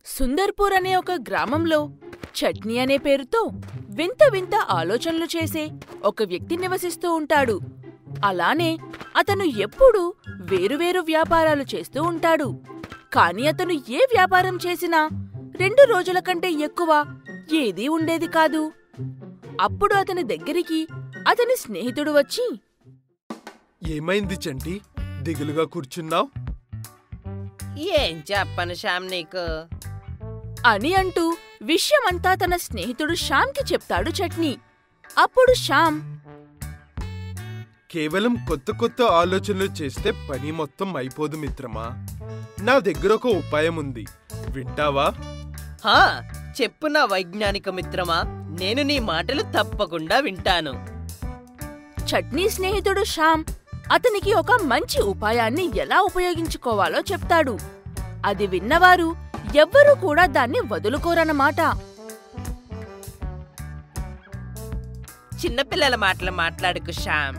సుందర్పూర్ అనే ఒక గ్రామంలో చట్నీ అనే పేరుతో వింత వింత ఆలోచనలు చేసే ఒక వ్యక్తి నివసిస్తూ ఉంటాడు అలానే అతను ఎప్పుడూ వేరువేరు వ్యాపారాలు చేస్తూ ఉంటాడు కాని అతను ఏ వ్యాపారం చేసినా రెండు రోజుల కంటే ఎక్కువ ఏదీ ఉండేది కాదు అప్పుడు అతని దగ్గరికి అతని స్నేహితుడు వచ్చి ఏమైంది చంటి దిగులుగా కూర్చున్నావు ఏం చెప్పను శ్యామ్ నీకు అని అంటూ విషయమంతా తన స్నేహితుడు శ్యామ్కి చెప్తాడు చట్నీ అప్పుడు శ్యామ్ కేవలం కొత్త కొత్త ఆలోచనలు చేస్తే పని మొత్తం అయిపోదు మిత్రమా నా దగ్గర ఒక ఉపాయం ఉంది వింటావా హా చెప్పు నా వైజ్ఞానిక మిత్రమా నేను నీ మాటలు తప్పకుండా వింటాను చట్నీ స్నేహితుడు శ్యామ్ అతనికి ఒక మంచి ఉపాయాన్ని ఎలా ఉపయోగించుకోవాలో చెప్తాడు అది విన్నవారు ఎవ్వరూ కూడా దాన్ని వదులుకోరన్నమాట చిన్నపిల్లల మాటలు మాట్లాడుకు శ్యామ్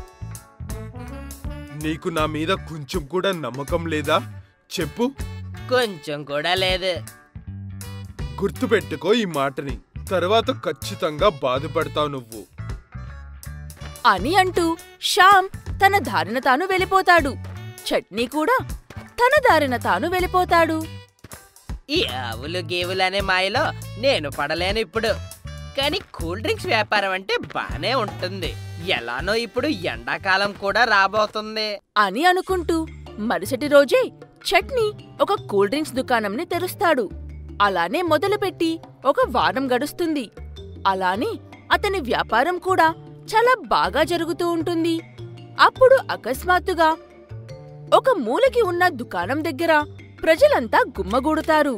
నీకు నా మీద కొంచెం కూడా నమ్మకం లేదా చెప్పు కొంచెం కూడా లేదు గుర్తుపెట్టుకో ఈ మాటని తర్వాత ఖచ్చితంగా బాధపడతావు నువ్వు అని అంటూ శ్యామ్ తన దారిన తాను వెళ్ళిపోతాడు చట్నీ కూడా తన దారిన తాను వెళ్ళిపోతాడు ఈ ఆవులు గేవులు అనే మాయలో నేను పడలేను ఇప్పుడు కానీ కూల్ డ్రింక్స్ వ్యాపారం అంటే బానే ఉంటుంది ఎలానో ఇప్పుడు ఎండాకాలం కూడా రాబోతుంది అని అనుకుంటూ మరుసటి రోజే చట్నీ ఒక కూల్ డ్రింక్స్ దుకాణంని తెరుస్తాడు అలానే మొదలుపెట్టి ఒక వారం గడుస్తుంది అలానే అతని వ్యాపారం కూడా చాలా బాగా జరుగుతూ ఉంటుంది అప్పుడు అకస్మాత్తుగా ఒక మూలకి ఉన్న దుకాణం దగ్గర ప్రజలంతా గుమ్మగూడుతారు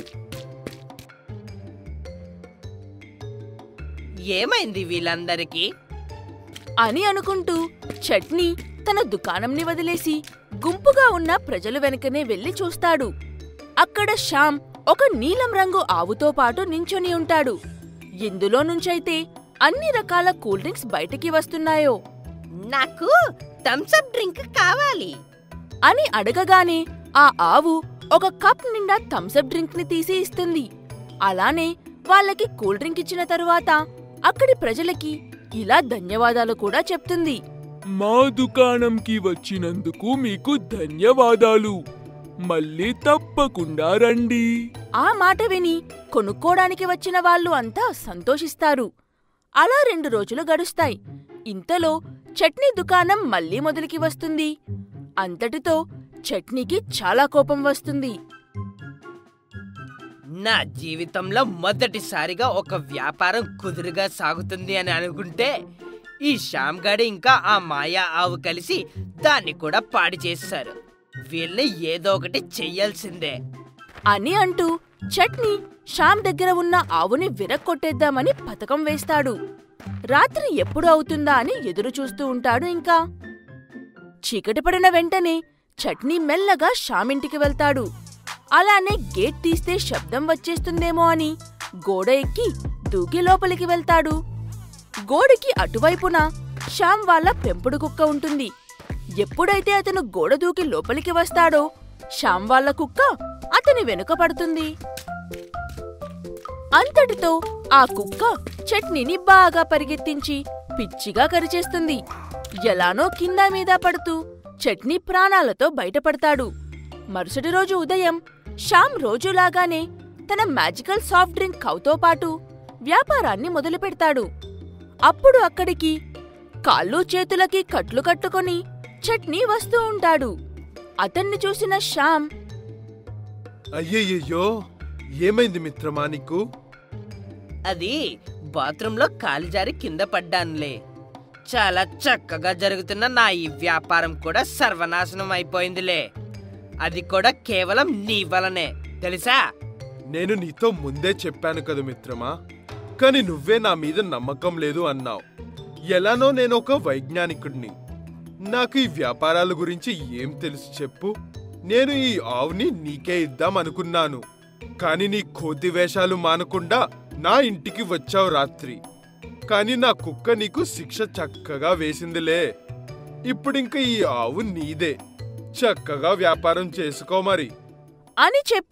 ఏమైంది వీళ్ళందరికీ అని అనుకుంటూ చట్నీ తన దుకాణంని వదిలేసి గుంపుగా ఉన్న ప్రజలు వెనకనే వెళ్లి చూస్తాడు అక్కడ శ్యామ్ ఒక నీలం రంగు ఆవుతో పాటు నించొని ఉంటాడు ఇందులో నుంచైతే అన్ని రకాల కూల్ డ్రింక్స్ బయటికి వస్తున్నాయో నాకు థమ్సప్ డ్రింక్ కావాలి అని అడగగానే ఆ ఆవు ఒక కప్ నిండా థమ్సప్ డ్రింక్ ని తీసి ఇస్తుంది అలానే వాళ్ళకి కూల్ డ్రింక్ ఇచ్చిన తరువాత అక్కడి ప్రజలకి ఇలా ధన్యవాదాలు కూడా చెప్తుంది మా దుకాణంకి వచ్చినందుకు మీకు ధన్యవాదాలు మళ్ళీ తప్పకుండా రండి ఆ మాట విని కొనుక్కోడానికి వచ్చిన వాళ్ళు అంతా సంతోషిస్తారు అలా రెండు రోజులు గడుస్తాయి ఇంతలో చట్నీ దుకాణం మళ్ళీ మొదలికి వస్తుంది అంతటితో చట్నీకి చాలా కోపం వస్తుంది నా జీవితంలో మొదటిసారిగా ఒక వ్యాపారం కుదురుగా సాగుతుంది అని అనుకుంటే ఈ శ్యామ్ గడి ఇంకా ఆ మాయా ఆవు కలిసి దాన్ని కూడా పాడి చేశారు వీళ్ళని ఏదో ఒకటి చెయ్యాల్సిందే అని అంటూ చట్నీ శ్యామ్ దగ్గర ఉన్న ఆవుని విరక్కొట్టేద్దామని పథకం వేస్తాడు రాత్రి ఎప్పుడు అవుతుందా అని ఎదురు చూస్తూ ఉంటాడు ఇంకా చీకటి పడిన వెంటనే చట్నీ మెల్లగా శ్యామ్ ఇంటికి వెళ్తాడు అలానే గేట్ తీస్తే శబ్దం వచ్చేస్తుందేమో అని గోడ ఎక్కి దూకి లోపలికి వెళ్తాడు గోడకి అటువైపున శ్యామ్ వాళ్ళ పెంపుడు కుక్క ఉంటుంది ఎప్పుడైతే అతను గోడ దూకి లోపలికి వస్తాడో శ్యామ్ వాళ్ళ కుక్క అతని వెనుక పడుతుంది అంతటితో ఆ కుక్క చట్నీని బాగా పరిగెత్తించి పిచ్చిగా కరిచేస్తుంది ఎలానో కింద మీద పడుతూ చట్నీ ప్రాణాలతో బయటపడతాడు మరుసటి రోజు ఉదయం శ్యామ్ రోజులాగానే తన మ్యాజికల్ సాఫ్ట్ డ్రింక్ కౌతో పాటు వ్యాపారాన్ని మొదలుపెడతాడు అప్పుడు అక్కడికి కాళ్ళు చేతులకి కట్లు కట్టుకొని చట్నీ వస్తూ ఉంటాడు అతన్ని చూసిన శ్యామ్ అయ్యయ్యో ఏమైంది మిత్రమా నీకు అది బాత్రూంలో కాలు జారి కింద పడ్డానులే చాలా చక్కగా జరుగుతున్న నా ఈ వ్యాపారం కూడా సర్వనాశనం అయిపోయిందిలే అది కూడా కేవలం నీ వలనే తెలుసా నేను నీతో ముందే చెప్పాను కదా మిత్రమా కానీ నువ్వే నా మీద నమ్మకం లేదు అన్నావు ఎలానో నేను ఒక వైజ్ఞానికుడిని నాకు ఈ వ్యాపారాల గురించి ఏం తెలుసు చెప్పు నేను ఈ ఆవుని నీకే ఇద్దాం అనుకున్నాను కానీ నీ కోతి వేషాలు మానకుండా నా ఇంటికి వచ్చావు రాత్రి కానీ నా కుక్క నీకు శిక్ష చక్కగా వేసిందిలే ఇప్పుడింక ఈ ఆవు నీదే చక్కగా వ్యాపారం చేసుకో మరి అని చెప్పి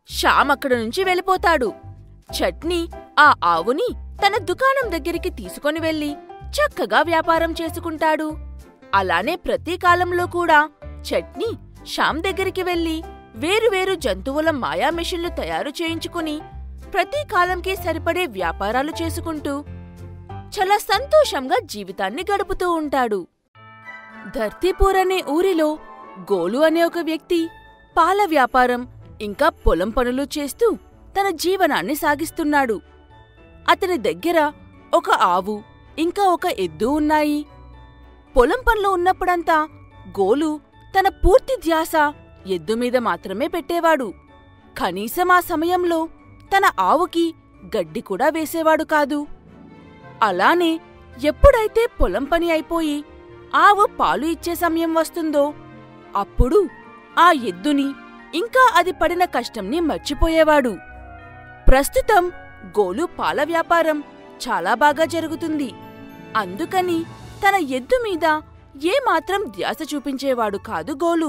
శ్యామ్ అక్కడ నుంచి వెళ్ళిపోతాడు చట్నీ ఆ ఆవుని తన దుకాణం దగ్గరికి తీసుకొని వెళ్ళి చక్కగా వ్యాపారం చేసుకుంటాడు అలానే ప్రతి కాలంలో కూడా చట్నీ శ్యామ్ దగ్గరికి వెళ్ళి వేరువేరు జంతువుల మాయా మెషిన్లు తయారు చేయించుకుని ప్రతి కాలంకి సరిపడే వ్యాపారాలు చేసుకుంటూ చాలా సంతోషంగా జీవితాన్ని గడుపుతూ ఉంటాడు ధర్తీపూర్ అనే ఊరిలో గోలు అనే ఒక వ్యక్తి పాల వ్యాపారం ఇంకా పొలం పనులు చేస్తూ తన జీవనాన్ని సాగిస్తున్నాడు అతని దగ్గర ఒక ఆవు ఇంకా ఒక ఎద్దు ఉన్నాయి పొలం పనులు ఉన్నప్పుడంతా గోలు తన పూర్తి ధ్యాస ఎద్దు మీద మాత్రమే పెట్టేవాడు కనీసం ఆ సమయంలో తన ఆవుకి గడ్డి కూడా వేసేవాడు కాదు అలానే ఎప్పుడైతే పొలం పని అయిపోయి ఆవు పాలు ఇచ్చే సమయం వస్తుందో అప్పుడు ఆ ఎద్దుని ఇంకా అది పడిన కష్టంని మర్చిపోయేవాడు ప్రస్తుతం గోలు పాల వ్యాపారం చాలా బాగా జరుగుతుంది అందుకని తన ఎద్దు మీద ఏమాత్రం ధ్యాస చూపించేవాడు కాదు గోలు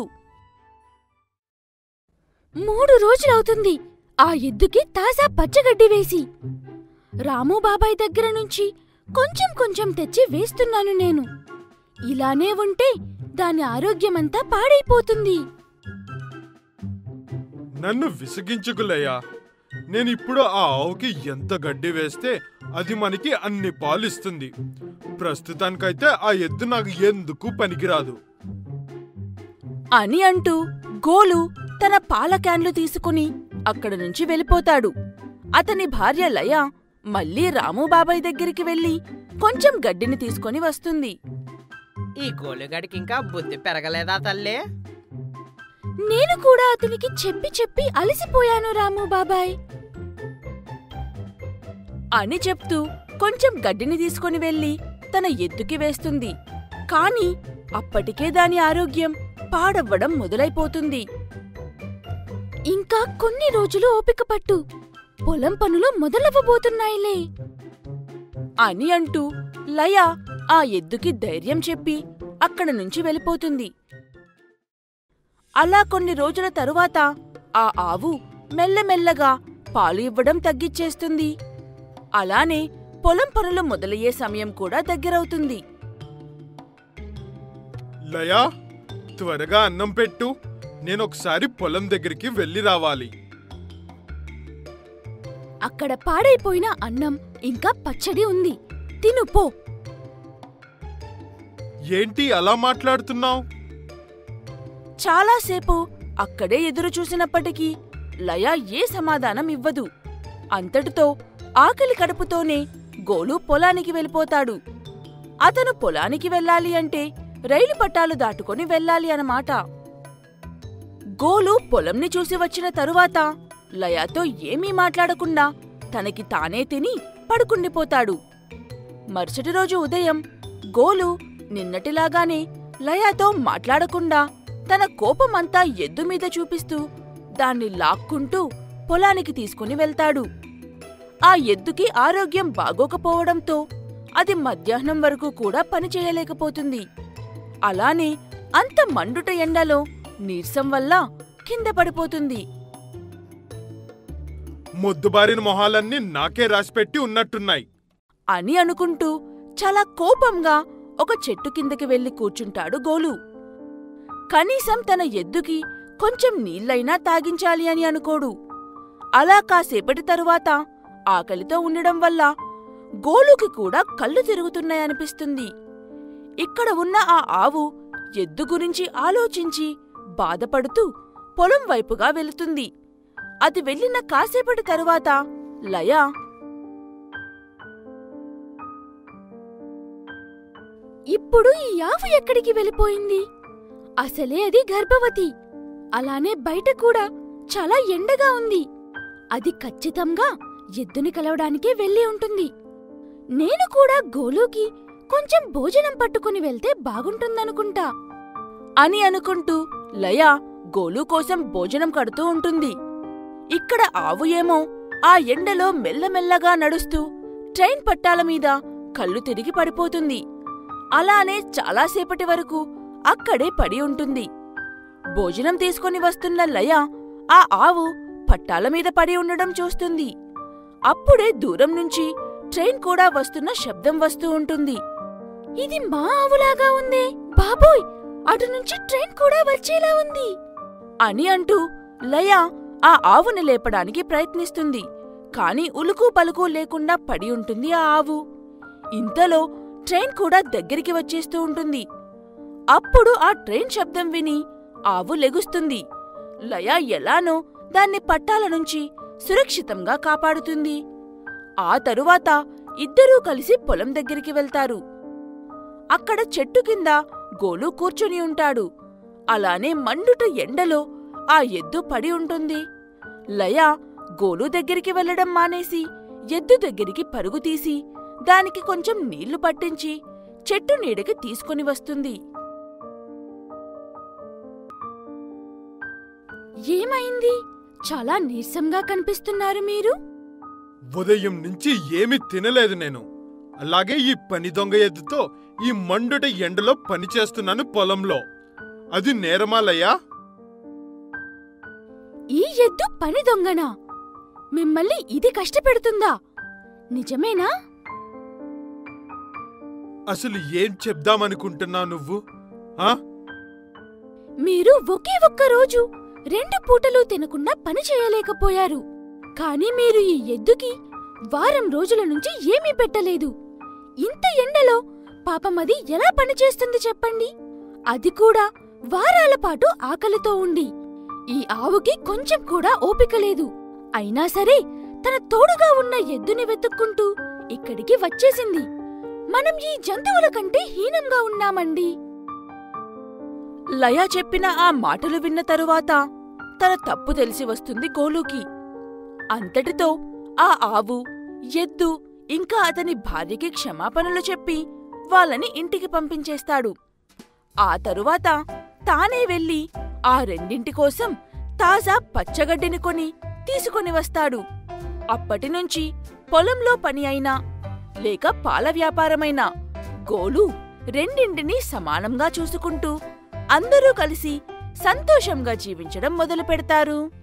మూడు రోజులవుతుంది ఆ ఎద్దుకి తాజా పచ్చగడ్డి వేసి రాము బాబాయ్ దగ్గర నుంచి కొంచెం కొంచెం తెచ్చి వేస్తున్నాను నేను ఇలానే ఉంటే దాని ఆరోగ్యమంతా పాడైపోతుంది నన్ను విసిగించుకులయ్యా నేనిప్పుడు ఆ ఆవుకి ఎంత గడ్డి వేస్తే అది మనకి అన్ని పాలు ఇస్తుంది ప్రస్తుతానికైతే ఆ ఎద్దు నాకు ఎందుకు పనికిరాదు అని అంటూ గోలు తన పాల క్యాన్లు తీసుకుని అక్కడి నుంచి వెళ్ళిపోతాడు అతని భార్య లయ మళ్ళీ రాము బాబాయ్ దగ్గరికి వెళ్ళి కొంచెం గడ్డిని తీసుకొని వస్తుంది ఈ గోలుగాడికి ఇంకా బుద్ధి పెరగలేదా తల్లే నేను కూడా అతనికి చెప్పి చెప్పి అలసిపోయాను రాము బాబాయ్ అని చెప్తూ కొంచెం గడ్డిని తీసుకొని వెళ్ళి తన ఎద్దుకి వేస్తుంది కాని అప్పటికే దాని ఆరోగ్యం పాడవ్వడం మొదలైపోతుంది ఇంకా కొన్ని రోజులు ఓపిక పట్టు పొలం పనులు మొదలవ్వబోతున్నాయిలే అని అంటూ లయ ఆ ఎద్దుకి ధైర్యం చెప్పి అక్కడ నుంచి వెళ్ళిపోతుంది అలా కొన్ని రోజుల తరువాత ఆ ఆవు మెల్లమెల్లగా పాలు ఇవ్వడం తగ్గిచ్చేస్తుంది అలానే పొలం పనులు మొదలయ్యే సమయం కూడా దగ్గరవుతుంది లయా త్వరగా అన్నం పెట్టు నేనొకసారి పొలం దగ్గరికి వెళ్ళి రావాలి అక్కడ పాడైపోయిన అన్నం ఇంకా పచ్చడి ఉంది తిను పో ఏంటి అలా మాట్లాడుతున్నావు చాలాసేపు అక్కడే ఎదురు చూసినప్పటికీ లయ ఏ సమాధానం ఇవ్వదు అంతటితో ఆకలి కడుపుతోనే గోలు పొలానికి వెళ్ళిపోతాడు అతను పొలానికి వెళ్ళాలి అంటే రైలు పట్టాలు దాటుకొని వెళ్ళాలి అన్నమాట గోలు పొలంని చూసి వచ్చిన తరువాత లయతో ఏమీ మాట్లాడకుండా తనకి తానే తిని పడుకుండిపోతాడు మరుసటి రోజు ఉదయం గోలు నిన్నటిలాగానే లయాతో మాట్లాడకుండా తన కోపమంతా ఎద్దు మీద చూపిస్తూ దాన్ని లాక్కుంటూ పొలానికి తీసుకుని వెళ్తాడు ఆ ఎద్దుకి ఆరోగ్యం బాగోకపోవడంతో అది మధ్యాహ్నం వరకు కూడా పని చేయలేకపోతుంది అలానే అంత మండుట ఎండలో నీరసం వల్ల కింద పడిపోతుంది మొద్దుబారిన మొహాలన్నీ నాకే రాసిపెట్టి ఉన్నట్టున్నాయి అని అనుకుంటూ చాలా కోపంగా ఒక చెట్టు కిందకి వెళ్లి కూర్చుంటాడు గోలు కనీసం తన ఎద్దుకి కొంచెం నీళ్ళైనా తాగించాలి అని అనుకోడు అలా కాసేపటి తరువాత ఆకలితో ఉండడం వల్ల గోలుకి కూడా కళ్ళు తిరుగుతున్నాయనిపిస్తుంది ఇక్కడ ఉన్న ఆ ఆవు ఎద్దు గురించి ఆలోచించి బాధపడుతూ పొలం వైపుగా వెళుతుంది అది వెళ్ళిన కాసేపటి తరువాత లయ ఇప్పుడు ఈ ఆవు ఎక్కడికి వెళ్ళిపోయింది అసలే అది గర్భవతి అలానే బయట కూడా చాలా ఎండగా ఉంది అది ఖచ్చితంగా ఎద్దుని కలవడానికే వెళ్ళి ఉంటుంది నేను కూడా గోలుకి కొంచెం భోజనం పట్టుకుని వెళ్తే బాగుంటుందనుకుంటా అని అనుకుంటూ లయ గోలు కోసం భోజనం కడుతూ ఉంటుంది ఇక్కడ ఆవు ఏమో ఆ ఎండలో మెల్లమెల్లగా నడుస్తూ ట్రైన్ పట్టాల మీద కళ్ళు తిరిగి పడిపోతుంది అలానే చాలాసేపటి వరకు అక్కడే పడి ఉంటుంది భోజనం తీసుకొని వస్తున్న లయ ఆ ఆవు పట్టాల మీద పడి ఉండడం చూస్తుంది అప్పుడే దూరం నుంచి ట్రైన్ కూడా వస్తున్న శబ్దం వస్తూ ఉంటుంది ఇది మా ఆవులాగా ఉందే బాబోయ్ అటు నుంచి ట్రైన్ కూడా వచ్చేలా ఉంది అని అంటూ లయ ఆ ఆవుని లేపడానికి ప్రయత్నిస్తుంది కాని ఉలుకు పలుకు లేకుండా పడి ఉంటుంది ఆ ఆవు ఇంతలో ట్రైన్ కూడా దగ్గరికి వచ్చేస్తూ ఉంటుంది అప్పుడు ఆ ట్రైన్ శబ్దం విని ఆవు లెగుస్తుంది లయ ఎలానో దాన్ని పట్టాల నుంచి సురక్షితంగా కాపాడుతుంది ఆ తరువాత ఇద్దరూ కలిసి పొలం దగ్గరికి వెళ్తారు అక్కడ చెట్టు కింద గోలు కూర్చుని ఉంటాడు అలానే మండుట ఎండలో ఆ ఎద్దు పడి ఉంటుంది లయ గోలు దగ్గరికి వెళ్లడం మానేసి ఎద్దు దగ్గరికి పరుగు తీసి దానికి కొంచెం నీళ్లు పట్టించి చెట్టు నీడకి తీసుకుని వస్తుంది ఏమైంది చాలా నీరసంగా కనిపిస్తున్నారు మీరు ఉదయం నుంచి ఏమీ తినలేదు నేను అలాగే ఈ పని దొంగ ఎద్దుతో ఈ మండుట ఎండలో పని చేస్తున్నాను పొలంలో అది నేరమాలయ్యా ఈ ఎద్దు పని దొంగనా మిమ్మల్ని ఇది కష్టపెడుతుందా నిజమేనా అసలు ఏం చెప్దామనుకుంటున్నావు నువ్వు ఆ మీరు ఒకే ఒక్క రోజు రెండు పూటలు తినకుండా పని చేయలేకపోయారు కానీ మీరు ఈ ఎద్దుకి వారం రోజుల నుంచి ఏమీ పెట్టలేదు ఇంత ఎండలో పాపమది ఎలా పనిచేస్తుంది చెప్పండి అది కూడా వారాల పాటు ఆకలితో ఉండి ఈ ఆవుకి కొంచెం కూడా ఓపిక లేదు అయినా సరే తన తోడుగా ఉన్న ఎద్దుని వెతుక్కుంటూ ఇక్కడికి వచ్చేసింది మనం ఈ జంతువుల కంటే హీనంగా ఉన్నామండి లయ చెప్పిన ఆ మాటలు విన్న తరువాత తన తప్పు తెలిసి వస్తుంది గోలుకి అంతటితో ఆ ఆవు ఎద్దు ఇంకా అతని భార్యకి క్షమాపణలు చెప్పి వాళ్ళని ఇంటికి పంపించేస్తాడు ఆ తరువాత తానే వెళ్ళి ఆ రెండింటి కోసం తాజా పచ్చగడ్డిని కొని తీసుకొని వస్తాడు అప్పటినుంచి పొలంలో పని అయినా లేక పాల వ్యాపారమైనా గోలు రెండింటినీ సమానంగా చూసుకుంటూ అందరూ కలిసి సంతోషంగా జీవించడం మొదలు పెడతారు